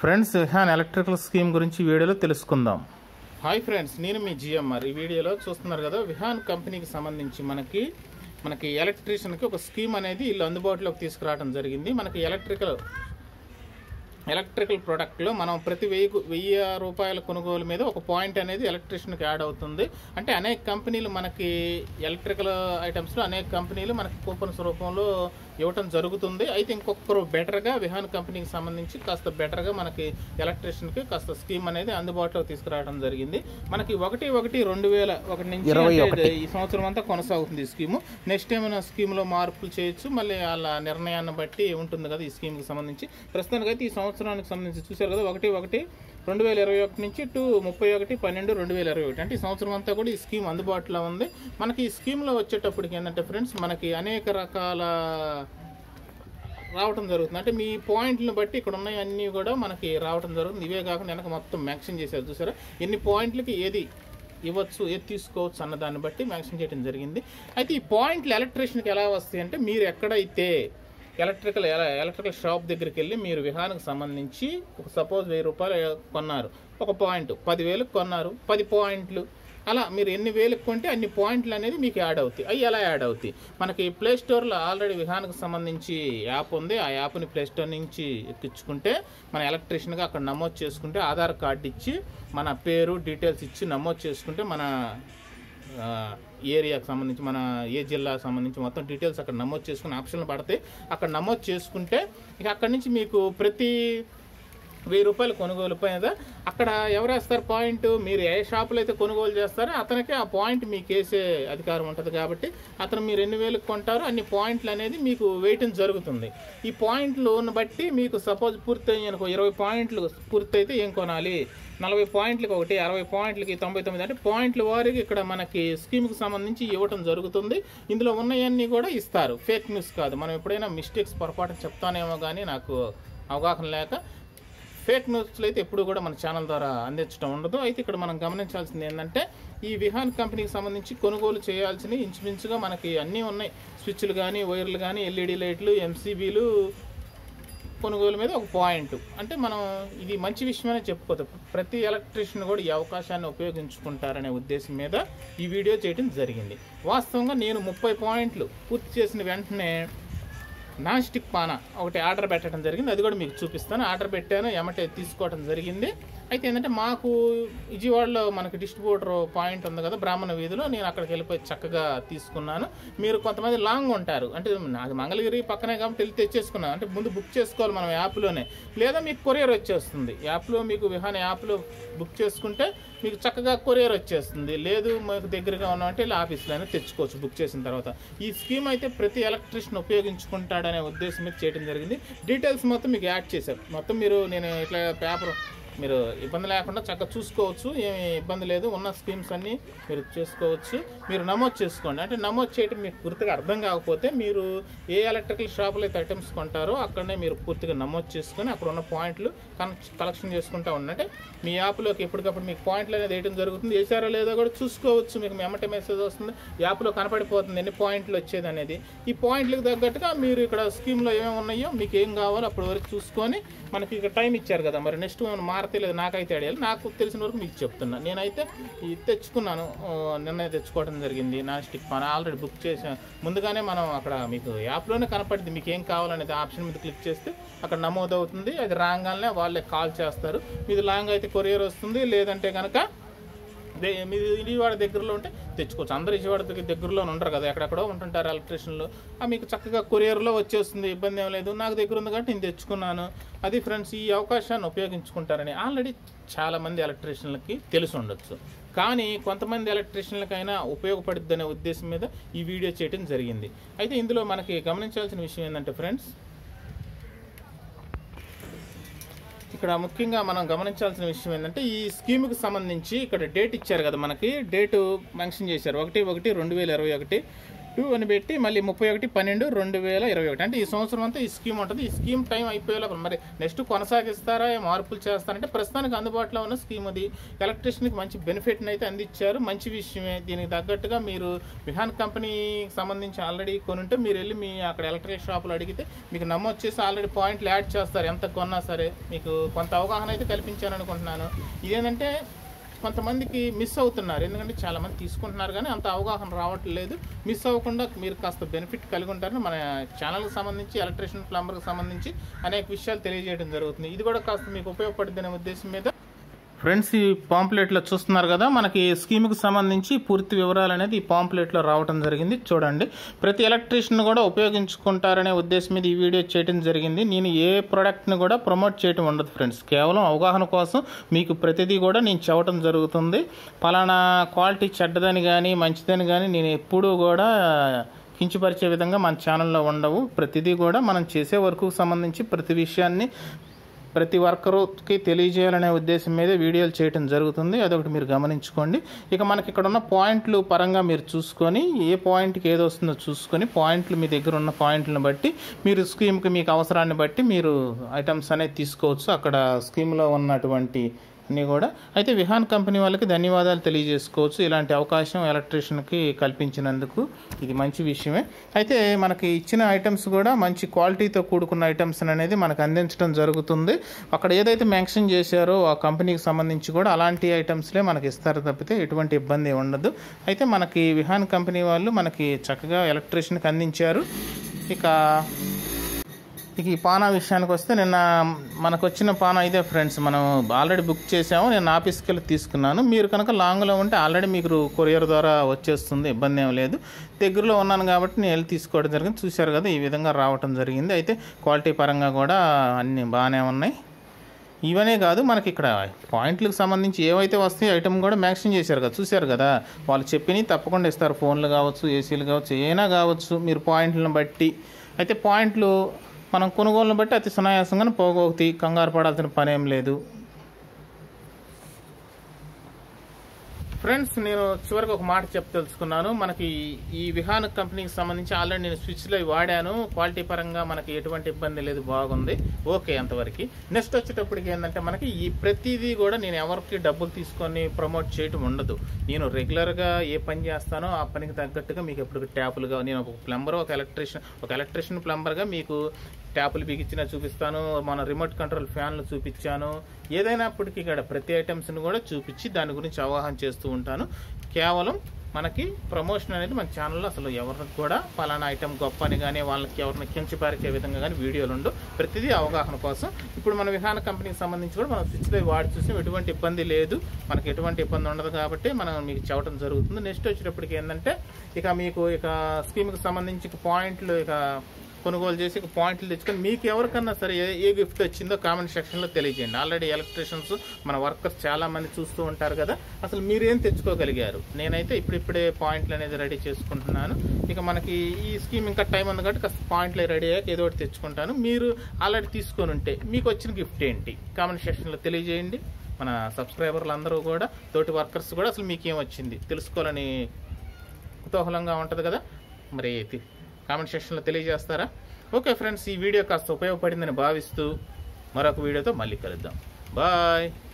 friends Vihaan electrical scheme గురించి ఈ వీడియోలో తెలుసుకుందాం హాయ్ ఫ్రెండ్స్ నేను మీ జిఎంఆర్ ఈ వీడియోలో చూస్తున్నారు కదా విహాన్ కంపెనీకి సంబంధించి మనకి మనకి ఎలక్ట్రీషియన్కి ఒక స్కీమ్ అనేది వీళ్ళు అందుబాటులోకి తీసుకురావడం జరిగింది మనకి ఎలక్ట్రికల్ ఎలక్ట్రికల్ ప్రోడక్ట్లో మనం ప్రతి వెయ్యి వెయ్యి రూపాయల కొనుగోలు మీద ఒక పాయింట్ అనేది ఎలక్ట్రిషియన్కి యాడ్ అవుతుంది అంటే అనేక కంపెనీలు మనకి ఎలక్ట్రికల్ ఐటమ్స్లో అనేక కంపెనీలు మనకి కూపన్స్ రూపంలో ఇవ్వటం జరుగుతుంది అయితే ఇంకొకరు బెటర్గా విహాన్ కంపెనీకి సంబంధించి కాస్త బెటర్గా మనకి ఎలక్ట్రిషియన్కి కాస్త స్కీమ్ అనేది అందుబాటులోకి తీసుకురావడం జరిగింది మనకి ఒకటి ఒకటి రెండు వేల ఒకటి నుంచి అంటే ఈ సంవత్సరం అంతా కొనసాగుతుంది ఈ స్కీము నెక్స్ట్ ఏమైనా స్కీమ్లో మార్పులు చేయొచ్చు మళ్ళీ వాళ్ళ నిర్ణయాన్ని బట్టి ఉంటుంది కదా ఈ స్కీమ్కి సంబంధించి ప్రస్తుతానికి అయితే ఈ సంవత్సరానికి సంబంధించి చూశారు కదా ఒకటి ఒకటి రెండు వేల ఇరవై ఒకటి నుంచి టు ముప్పై ఒకటి పన్నెండు రెండు వేల ఇరవై ఒకటి అంటే ఈ సంవత్సరం అంతా కూడా ఈ స్కీమ్ అందుబాటులో ఉంది మనకి ఈ స్కీమ్లో వచ్చేటప్పటికి ఏంటంటే ఫ్రెండ్స్ మనకి అనేక రకాల రావటం జరుగుతుంది అంటే మీ పాయింట్లను బట్టి ఇక్కడ ఉన్నాయి అన్నీ కూడా మనకి రావటం జరుగుతుంది ఇవే కాకుండా వెనక మొత్తం మ్యాక్సిన్ చేశారు చూసారా ఎన్ని పాయింట్లకి ఏది ఇవ్వచ్చు ఏది తీసుకోవచ్చు అన్న దాన్ని బట్టి మ్యాక్సిన్ చేయడం జరిగింది అయితే ఈ పాయింట్లు ఎలక్ట్రీషియన్కి ఎలా వస్తాయి అంటే మీరు ఎక్కడైతే ఎలక్ట్రికల్ ఎలక్ట్రికల్ షాప్ దగ్గరికి వెళ్ళి మీరు విహానికి సంబంధించి ఒక సపోజ్ వెయ్యి రూపాయలు కొన్నారు ఒక పాయింట్ పదివేలకు కొన్నారు పది పాయింట్లు అలా మీరు ఎన్ని వేలకు కొంటే అన్ని పాయింట్లు అనేది మీకు యాడ్ అవుతాయి అవి ఎలా యాడ్ అవుతాయి మనకి ప్లే స్టోర్లో ఆల్రెడీ విహానికి సంబంధించి యాప్ ఉంది ఆ యాప్ని ప్లే స్టోర్ నుంచి ఎక్కించుకుంటే మన ఎలక్ట్రీషియన్గా అక్కడ నమోదు చేసుకుంటే ఆధార్ కార్డు ఇచ్చి మన పేరు డీటెయిల్స్ ఇచ్చి నమోదు చేసుకుంటే మన ఆ, ఏరియాకి సంబంధించి మన ఏ జిల్లాకు సంబంధించి మొత్తం డీటెయిల్స్ అక్కడ నమోదు చేసుకుని ఆప్షన్లు పడతాయి అక్కడ నమోదు చేసుకుంటే ఇక అక్కడి నుంచి మీకు ప్రతి వెయ్యి రూపాయలు కొనుగోలు పైన అక్కడ ఎవరు వేస్తారు పాయింట్ మీరు ఏ షాపులో అయితే కొనుగోలు చేస్తారో అతనికి ఆ పాయింట్ మీకు వేసే అధికారం ఉంటుంది కాబట్టి అతను మీరు ఎన్ని వేలకు కొంటారో అన్ని పాయింట్లు అనేది మీకు వేయటం జరుగుతుంది ఈ పాయింట్లను బట్టి మీకు సపోజ్ పూర్తయి అనుకో ఇరవై పాయింట్లు పూర్తయితే ఏం కొనాలి నలభై పాయింట్లకి ఒకటి అరవై పాయింట్లకి తొంభై తొమ్మిది అంటే పాయింట్ల వారికి ఇక్కడ మనకి స్కీమ్కి సంబంధించి ఇవ్వటం జరుగుతుంది ఇందులో ఉన్నవన్నీ కూడా ఇస్తారు ఫేక్ న్యూస్ కాదు మనం ఎప్పుడైనా మిస్టేక్స్ పొరపాటు చెప్తానేమో కానీ నాకు అవగాహన లేక ఫేక్ న్యూస్లు అయితే ఎప్పుడు కూడా మన ఛానల్ ద్వారా అందించడం ఉండదు అయితే ఇక్కడ మనం గమనించాల్సింది ఏంటంటే ఈ విహాన్ కంపెనీకి సంబంధించి కొనుగోలు చేయాల్సినవి ఇంచుమించుగా మనకి అన్నీ ఉన్నాయి స్విచ్లు కానీ వైర్లు కానీ ఎల్ఈడి లైట్లు ఎంసీబీలు కొనుగోలు మీద ఒక పాయింట్ అంటే మనం ఇది మంచి విషయమనే చెప్పుకోవచ్చు ప్రతి ఎలక్ట్రీషియన్ కూడా ఈ అవకాశాన్ని ఉపయోగించుకుంటారనే ఉద్దేశం మీద ఈ వీడియో చేయడం జరిగింది వాస్తవంగా నేను ముప్పై పాయింట్లు పూర్తి చేసిన వెంటనే నాన్ స్టిక్ పాన ఒకటి ఆర్డర్ పెట్టడం జరిగింది అది కూడా మీకు చూపిస్తాను ఆర్డర్ పెట్టాను ఎమటే తీసుకోవడం జరిగింది అయితే ఏంటంటే మాకు విజయవాడలో మనకి డిస్ట్రిబ్యూటర్ పాయింట్ ఉంది కదా బ్రాహ్మణ వీధిలో నేను అక్కడికి వెళ్ళిపోయి చక్కగా తీసుకున్నాను మీరు కొంతమంది లాంగ్ ఉంటారు అంటే అది మంగళగిరి పక్కనే కాబట్టి వెళ్ళి తెచ్చేసుకున్నాను అంటే ముందు బుక్ చేసుకోవాలి మనం యాప్లోనే లేదా మీకు కొరియర్ వచ్చేస్తుంది యాప్లో మీకు విహాన్ యాప్లో బుక్ చేసుకుంటే మీకు చక్కగా కొరియర్ వచ్చేస్తుంది లేదు మాకు దగ్గరగా ఉన్నామంటే ఇలా ఆఫీస్లోనే తెచ్చుకోవచ్చు బుక్ చేసిన తర్వాత ఈ స్కీమ్ అయితే ప్రతి ఎలక్ట్రీషియన్ ఉపయోగించుకుంటాడనే ఉద్దేశం మీద చేయడం జరిగింది డీటెయిల్స్ మొత్తం మీకు యాడ్ చేశారు మొత్తం మీరు నేను ఇట్లా పేపర్ మీరు ఇబ్బంది లేకుండా చక్కగా చూసుకోవచ్చు ఏమి ఇబ్బంది లేదు ఉన్న స్కీమ్స్ అన్నీ మీరు చేసుకోవచ్చు మీరు నమోదు చేసుకోండి అంటే నమోదు చేయడం మీకు పూర్తిగా అర్థం కాకపోతే మీరు ఏ ఎలక్ట్రికల్ షాపులో అయితే ఐటమ్స్ కొంటారో అక్కడనే మీరు పూర్తిగా నమోదు చేసుకొని అక్కడ ఉన్న పాయింట్లు కలెక్షన్ చేసుకుంటూ ఉండండి అంటే మీ యాప్లోకి ఎప్పటికప్పుడు మీకు పాయింట్లు అనేది వేయడం జరుగుతుంది వేసారో లేదో కూడా చూసుకోవచ్చు మీకు ఎమ్మటే మెసేజ్ వస్తుంది యాప్లో కనపడిపోతుంది ఎన్ని పాయింట్లు వచ్చేది అనేది ఈ పాయింట్లకు తగ్గట్టుగా మీరు ఇక్కడ స్కీమ్లో ఏమేమి ఉన్నాయో మీకు ఏం కావాలో అప్పటి వరకు చూసుకొని మనకి ఇక టైం ఇచ్చారు కదా మరి నెక్స్ట్ ఏమైనా మారితే లేదు నాకైతే అడిగాలి నాకు తెలిసిన వరకు మీకు చెప్తున్నా నేనైతే ఇది తెచ్చుకున్నాను ఆ, నిన్న తెచ్చుకోవడం జరిగింది non stick pan already book చేసాను ముందుగానే మనం అక్కడ మీకు యాప్లోనే కనపడింది మీకు ఏం కావాలనేది ఆప్షన్ మీద క్లిక్ చేస్తే అక్కడ నమోదు అవుతుంది అది రాగానే వాళ్ళే కాల్ చేస్తారు మీది లాంగ్ అయితే కొరియర్ వస్తుంది లేదంటే కనుక దే- మీరు విజయవాడ దగ్గరలో ఉంటే తెచ్చుకోవచ్చు అందరూ విజయవాడ దగ్గర దగ్గరలో ఉండరు కదా ఎక్కడెక్కడో ఉంటుంటారు ఎలక్ట్రీషియన్లు ఆ మీకు చక్కగా కొరియర్లో వచ్చేస్తుంది ఇబ్బంది ఏం లేదు నాకు దగ్గర ఉంది కాబట్టి నేను తెచ్చుకున్నాను అది ఫ్రెండ్స్ ఈ అవకాశాన్ని ఉపయోగించుకుంటారని ఆల్రెడీ చాలామంది ఎలక్ట్రీషియన్లకి తెలిసి ఉండొచ్చు కానీ కొంతమంది ఎలక్ట్రీషియన్లకైనా ఉపయోగపడుద్ది అనే ఉద్దేశం మీద ఈ వీడియో చేయడం జరిగింది అయితే ఇందులో మనకి గమనించాల్సిన విషయం ఏంటంటే ఫ్రెండ్స్ ఇక్కడ ముఖ్యంగా మనం గమనించాల్సిన విషయం ఏంటంటే ఈ స్కీమ్కి సంబంధించి ఇక్కడ డేట్ ఇచ్చారు కదా మనకి డేటు మెన్షన్ చేశారు ఒకటి ఒకటి రెండు వేల ఇరవై ఒకటి టూ అని పెట్టి మళ్ళీ ముప్పై ఒకటి పన్నెండు రెండు వేల ఇరవై ఒకటి అంటే ఈ సంవత్సరం అంతా ఈ స్కీమ్ ఉంటుంది ఈ స్కీమ్ టైం అయిపోయేలోపు మరి నెక్స్ట్ కొనసాగిస్తారా ఏ మార్పులు చేస్తారంటే ప్రస్తుతానికి అందుబాటులో ఉన్న స్కీమ్ అది ఎలక్ట్రిషియన్కి మంచి బెనిఫిట్ని అయితే అందించారు మంచి విషయమే దీనికి తగ్గట్టుగా మీరు విహాన్ కంపెనీకి సంబంధించి ఆల్రెడీ కొనుంటే మీరు వెళ్ళి మీ అక్కడ ఎలక్ట్రిక్ షాపులు అడిగితే మీకు నమోదు చేసి ఆల్రెడీ పాయింట్లు యాడ్ చేస్తారు ఎంత కొన్నా సరే మీకు కొంత అవగాహన అయితే కల్పించాను అనుకుంటున్నాను ఇదేంటంటే కొంతమందికి మిస్ అవుతున్నారు ఎందుకంటే చాలా మంది తీసుకుంటున్నారు కానీ అంత అవగాహన రావట్లేదు మిస్ అవ్వకుండా మీరు కాస్త బెనిఫిట్ కలిగి ఉంటారని మన ఛానల్కి సంబంధించి ఎలక్ట్రీషియన్ ప్లంబర్కి సంబంధించి అనేక విషయాలు తెలియజేయడం జరుగుతుంది ఇది కూడా కాస్త మీకు ఉపయోగపడుతుంది అనే ఉద్దేశం మీద ఫ్రెండ్స్ ఈ పాంప్లెట్లో చూస్తున్నారు కదా మనకి స్కీమ్కి సంబంధించి పూర్తి వివరాలు అనేది ఈ పాంప్లెట్లో రావడం జరిగింది చూడండి ప్రతి ఎలక్ట్రీషియన్ కూడా ఉపయోగించుకుంటారనే ఉద్దేశం మీద ఈ వీడియో చేయడం జరిగింది నేను ఏ ప్రోడక్ట్ని కూడా ప్రమోట్ చేయడం ఉండదు ఫ్రెండ్స్ కేవలం అవగాహన కోసం మీకు ప్రతిదీ కూడా నేను చెప్పడం జరుగుతుంది పలానా క్వాలిటీ చెడ్డదని కానీ మంచిదని కానీ నేను ఎప్పుడూ కూడా కించపరిచే విధంగా మన ఛానల్లో ఉండవు ప్రతిదీ కూడా మనం చేసే వర్క్కు సంబంధించి ప్రతి విషయాన్ని ప్రతి వర్కర్కి తెలియజేయాలనే ఉద్దేశం మీద వీడియోలు చేయడం జరుగుతుంది అదొకటి మీరు గమనించుకోండి ఇక మనకి ఇక్కడ ఉన్న పాయింట్లు పరంగా మీరు చూసుకొని ఏ పాయింట్కి ఏది వస్తుందో చూసుకొని పాయింట్లు మీ దగ్గర ఉన్న పాయింట్లను బట్టి మీరు స్కీమ్కి మీకు అవసరాన్ని బట్టి మీరు ఐటమ్స్ అనేది తీసుకోవచ్చు అక్కడ స్కీమ్లో ఉన్నటువంటి అన్నీ కూడా అయితే విహాన్ కంపెనీ వాళ్ళకి ధన్యవాదాలు తెలియజేసుకోవచ్చు ఇలాంటి అవకాశం ఎలక్ట్రీషియన్కి కల్పించినందుకు ఇది మంచి విషయమే అయితే మనకి ఇచ్చిన ఐటమ్స్ కూడా మంచి క్వాలిటీతో కూడుకున్న ఐటమ్స్ అనేది మనకు అందించడం జరుగుతుంది అక్కడ ఏదైతే మెన్షన్ చేశారో ఆ కంపెనీకి సంబంధించి కూడా అలాంటి ఐటమ్స్లే మనకి ఇస్తారు తప్పితే ఎటువంటి ఇబ్బంది ఉండదు అయితే మనకి విహాన్ కంపెనీ వాళ్ళు మనకి చక్కగా ఎలక్ట్రీషియన్కి అందించారు ఇక ఇక ఈ పానా విషయానికి వస్తే నిన్న మనకు వచ్చిన పానా ఇదే ఫ్రెండ్స్ మనం ఆల్రెడీ బుక్ చేసాము నేను ఆఫీస్కి వెళ్ళి తీసుకున్నాను మీరు కనుక లాంగ్లో ఉంటే ఆల్రెడీ మీకు కొరియర్ ద్వారా వచ్చేస్తుంది ఇబ్బంది ఏం లేదు దగ్గరలో ఉన్నాను కాబట్టి నేను వెళ్ళి తీసుకోవడం జరిగింది చూశారు కదా ఈ విధంగా రావటం జరిగింది అయితే క్వాలిటీ పరంగా కూడా అన్నీ బాగానే ఉన్నాయి ఇవనే కాదు మనకి ఇక్కడ పాయింట్లకు సంబంధించి ఏవైతే వస్తాయో ఐటమ్ కూడా మ్యాక్సిమం చేశారు కదా చూశారు కదా వాళ్ళు చెప్పినవి తప్పకుండా ఇస్తారు ఫోన్లు కావచ్చు ఏసీలు కావచ్చు ఏమైనా కావచ్చు మీరు పాయింట్లను బట్టి అయితే పాయింట్లు మనం కొనుగోలును బట్టి అతి సునాయాసంగా పోగొతాయి కంగారు పడాల్సిన పని ఏం లేదు ఫ్రెండ్స్ నేను చివరికి ఒక మాట చెప్ప తెలుసుకున్నాను మనకి ఈ విహాన్ కంపెనీకి సంబంధించి ఆల్రెడీ నేను స్విచ్లో వాడాను క్వాలిటీ పరంగా మనకి ఎటువంటి ఇబ్బంది లేదు బాగుంది ఓకే అంతవరకు నెక్స్ట్ వచ్చేటప్పటికి ఏంటంటే మనకి ఈ ప్రతిదీ కూడా నేను ఎవరికి డబ్బులు తీసుకొని ప్రమోట్ చేయటం ఉండదు నేను రెగ్యులర్గా ఏ పని చేస్తానో ఆ పనికి తగ్గట్టుగా మీకు ఎప్పుడు ట్యాపులుగా నేను ఒక ప్లంబర్ ఒక ఎలక్ట్రీషియన్ ఒక ఎలక్ట్రీషియన్ ప్లంబర్గా మీకు ట్యాపులు బిగించినా చూపిస్తాను మన రిమోట్ కంట్రోల్ ఫ్యాన్లు చూపించాను ఏదైనప్పటికీ ఇక్కడ ప్రతి ఐటమ్స్ని కూడా చూపించి దాని గురించి అవగాహన చేస్తూ ఉంటాను కేవలం మనకి ప్రమోషన్ అనేది మన ఛానల్లో అసలు ఎవరికి కూడా పలానా ఐటమ్ గొప్ప అని కానీ వాళ్ళకి ఎవరిని కించపారిచే విధంగా కానీ వీడియోలు ఉండవు ప్రతిదీ అవగాహన కోసం ఇప్పుడు మన విహాన కంపెనీకి సంబంధించి కూడా మనం స్విచ్లో వాడి చూసి ఎటువంటి ఇబ్బంది లేదు మనకి ఎటువంటి ఇబ్బంది ఉండదు కాబట్టి మనం మీకు చెప్పడం జరుగుతుంది నెక్స్ట్ వచ్చేటప్పటికి ఏంటంటే ఇక మీకు ఇక స్కీమ్కి సంబంధించి ఇక పాయింట్లు ఇక కొనుగోలు చేసి ఇక పాయింట్లు తెచ్చుకొని మీకు ఎవరికన్నా సరే ఏ ఏ గిఫ్ట్ వచ్చిందో కామెంట్ సెక్షన్లో తెలియజేయండి ఆల్రెడీ ఎలక్ట్రీషియన్స్ మన వర్కర్స్ చాలా మంది చూస్తూ ఉంటారు కదా అసలు మీరేం తెచ్చుకోగలిగారు నేనైతే ఇప్పుడిప్పుడే పాయింట్లు అనేది రెడీ చేసుకుంటున్నాను ఇక మనకి ఈ స్కీమ్ ఇంకా టైం ఉంది కాబట్టి కాస్త పాయింట్లు రెడీ అయ్యాక ఏదో ఒకటి తెచ్చుకుంటాను మీరు ఆల్రెడీ తీసుకొని ఉంటే మీకు వచ్చిన గిఫ్ట్ ఏంటి కామెంట్ సెక్షన్లో తెలియజేయండి మన సబ్స్క్రైబర్లు అందరూ కూడా తోటి వర్కర్స్ కూడా అసలు మీకేం వచ్చింది తెలుసుకోవాలని కుతూహలంగా ఉంటుంది కదా మరి తి- కామెంట్ సెక్షన్లో తెలియజేస్తారా ఓకే ఫ్రెండ్స్ ఈ వీడియో కాస్త ఉపయోగపడిందని భావిస్తూ మరొక వీడియోతో మళ్ళీ కలుద్దాం బాయ్